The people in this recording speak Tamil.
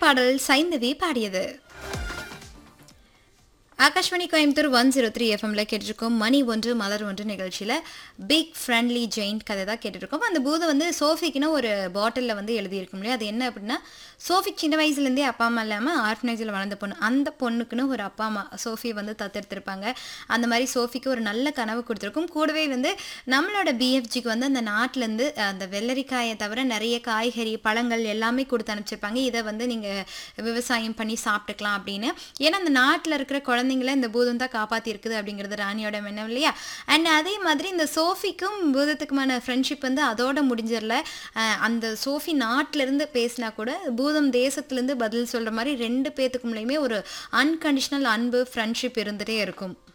பாடல் சைந்தவி பாடியது Akashvani Coimbatore one zero three எஃப்எம்ல கேட்டிருக்கோம் மணி ஒன்று மலர் ஒன்று நிகழ்ச்சியில் பிக் ஃப்ரெண்ட்லி ஜெயின்ட் கதை தான் கேட்டிருக்கோம் அந்த பூதம் வந்து சோஃபிக்குன்னு ஒரு பாட்டிலில் வந்து எழுதியிருக்கும் இல்லையா அது என்ன அப்படின்னா சோஃபிக் சின்ன வயசுலேருந்தே அப்பா அம்மா இல்லாமல் ஆர்ஃபனேஜில் வளர்ந்த பொண்ணு அந்த பொண்ணுக்குன்னு ஒரு அப்பா அம்மா சோஃபி வந்து தத்தெடுத்திருப்பாங்க அந்த மாதிரி சோஃபிக்கு ஒரு நல்ல கனவு கொடுத்துருக்கும் கூடவே வந்து நம்மளோட பிஎஃப்ஜிக்கு வந்து அந்த நாட்டிலேருந்து அந்த வெள்ளரிக்காயை தவிர நிறைய காய்கறி பழங்கள் எல்லாமே கொடுத்து அனுப்பிச்சிருப்பாங்க இதை வந்து நீங்கள் விவசாயம் பண்ணி சாப்பிட்டுக்கலாம் அப்படின்னு ஏன்னா அந்த நாட்டில் இருக்கிற குழந்தைங்கள இந்த பூதம் தான் காப்பாற்றிருக்குது அப்படிங்கிறது ராணியோட எண்ணம் இல்லையா அண்ட் அதே மாதிரி இந்த சோஃபிக்கும் பூதத்துக்குமான ஃப்ரெண்ட்ஷிப் வந்து அதோட முடிஞ்சிடல அஹ் அந்த சோஃபி நாட்டிலேருந்து பேசினா கூட பூதம் தேசத்துலேருந்து பதில் சொல்கிற மாதிரி ரெண்டு பேத்துக்குள்ளேயுமே ஒரு அன்கண்டிஷனல் அன்பு ஃப்ரெண்ட்ஷிப் இருந்துகிட்டே இருக்கும்